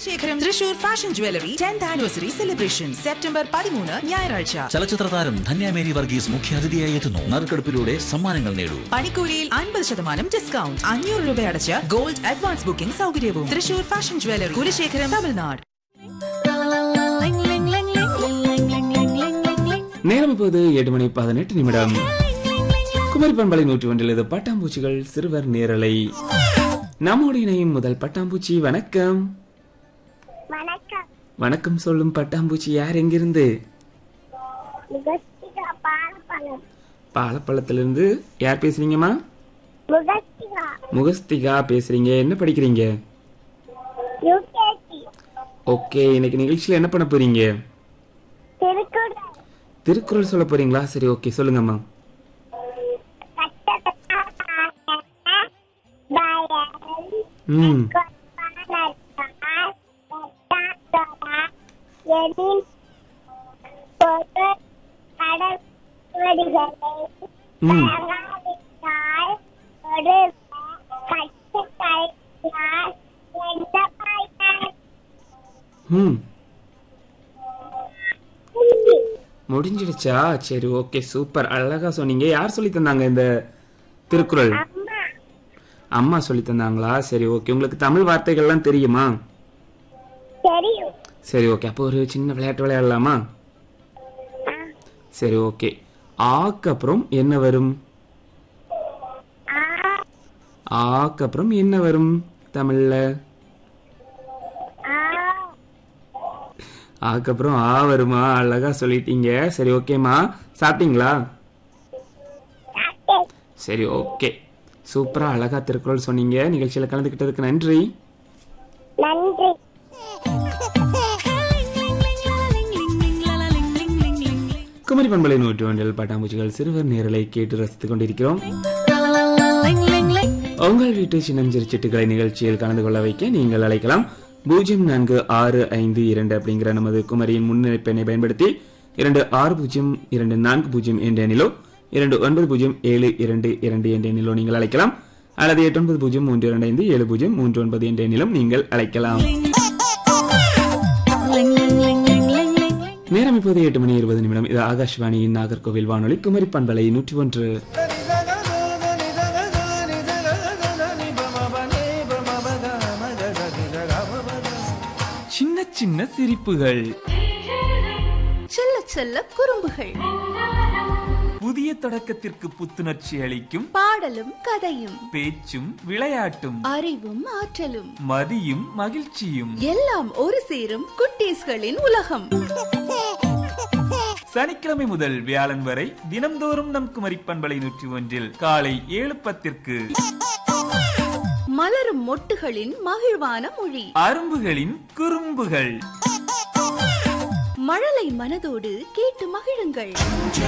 Kulasekharam Thrissur fashion jewellery tenth anniversary celebration September പതിമൂന്ന് ഞായറാഴ്ച ചലച്ചിത്ര താരം ധന്യ മേരി വർഗീസ് മുഖ്യാതിഥിയായി എത്തുന്നു നറുക്കെടുപ്പിലൂടെ സമ്മാനങ്ങൾ നേടൂ പണിക്കൂലിയിൽ അൻപത് ശതമാനം ഡിസ്കൗണ്ട് അഞ്ഞൂറ് രൂപ അടച്ച് ഗോൾഡ് അഡ്വാൻസ് ബുക്കിംഗ് സൗകര്യവും തൃശൂർ ഫാഷൻ ജ്വല്ലറി കുലശേഖരം തമിഴ്നാട് நேரம் இப்போது எட்டு மணி பதினெட்டு நிமிடம் குமரி பண்பலை நூற்றி ஒன்றில் இது பட்டாம்பூச்சிகள் சிறுவர் நேரலை நம்மோடு இணையும் முதல் பட்டாம்பூச்சி வணக்கம் வணக்கம் வணக்கம் சொல்லும் பட்டாம்பூச்சி யார் எங்கிருந்து முகஸ்திகா பாலப்பழம் பாலப்பள்ளத்திலிருந்து யார் பேசுறீங்கம்மா முகஸ்திகா முகஸ்திகா பேசுறீங்க என்ன படிக்கிறீங்க யூகேஜி ஓகே இன்னைக்கு நிகழ்ச்சியில் என்ன பண்ண போறீங்க திருக்குறள் திருக்குறள் சொல்ல போறீங்களா சரி ஓகே சொல்லுங்கம்மா ம் ம் ம் முடிஞ்சிடுச்சா சரி ஓகே சூப்பர் அழகா சொன்னீங்க யார் சொல்லி தந்தாங்க இந்த திருக்குறள் அம்மா அம்மா சொல்லி தந்தாங்களா சரி ஓகே உங்களுக்கு தமிழ் வார்த்தைகள்லாம் தெரியுமா தெரியும் சரி ஓகே அப்போ ஒரு சின்ன விளையாட்டு விளையாடலாமா சரி ஓகே ஆக்கு அப்புறம் என்ன வரும் ஆ ஆக்கு அப்புறம் என்ன வரும் தமிழ்ல ஆ ஆக்கு அப்புறம் ஆ வருமா அழகா சொல்லிட்டீங்க சரி ஓகேம்மா சாப்பிட்டீங்களா சாப்பிட்டேன். சரி ஓகே சூப்பரா அழகா திருக்குறள் சொன்னீங்க நிகழ்ச்சியில கலந்துக்கிட்டதுக்கு நன்றி நன்றி குமரி பண்பலை நூற்றி ஒன்றில் பட்டாம்பூச்சிகள் சிறுவர் நேரலை கேட்டு ரசித்துக் கொண்டிருக்கிறோம் உங்கள் வீட்டு சின்னஞ்சிறு சிட்டுகளை நிகழ்ச்சியில் கலந்து கொள்ள வைக்க நீங்கள் அழைக்கலாம் பூஜ்ஜியம் நான்கு ஆறு ஐந்து இரண்டு அப்படிங்கிற நமது குமரியின் முன்னிலைப்பெண்ணை பயன்படுத்தி இரண்டு ஆறு பூஜ்ஜியம் இரண்டு நான்கு பூஜ்ஜியம் என்ற எண்ணிலோ இரண்டு ஒன்பது பூஜ்ஜியம் ஏழு இரண்டு இரண்டு என்ற எண்ணிலோ நீங்கள் அழைக்கலாம் அல்லது எட்டு ஒன்பது பூஜ்ஜியம் மூன்று இரண்டு ஐந்து ஏழு பூஜ்ஜியம் மூன்று ஒன்பது என்ற எண்ணிலும் நீங்கள் அழைக்கலாம் நேரம் இப்போது எட்டு மணி இருபது நிமிடம் இது ஆகாஷ்வாணியின் நாகர்கோவில் வானொலி குமரி பண்பலை நூற்றி ஒன்று சின்ன சின்ன சிரிப்புகள் செல்ல செல்ல குறும்புகள் புதிய தொடக்கத்திற்கு புத்துணர்ச்சி அளிக்கும் பாடலும் கதையும் பேச்சும் விளையாட்டும் அறிவும் ஆற்றலும் மதியும் மகிழ்ச்சியும் எல்லாம் ஒரு சேரும் குட்டீஸ்களின் உலகம் சனிக்கிழமை முதல் வியாழன் வரை தினம்தோறும் நம் குமரி பண்பலை நூற்றி ஒன்றில் காலை ஏழு பத்திற்கு மலரும் மொட்டுகளின் மகிழ்வான மொழி அரும்புகளின் குறும்புகள் மழலை மனதோடு கேட்டு மகிழுங்கள்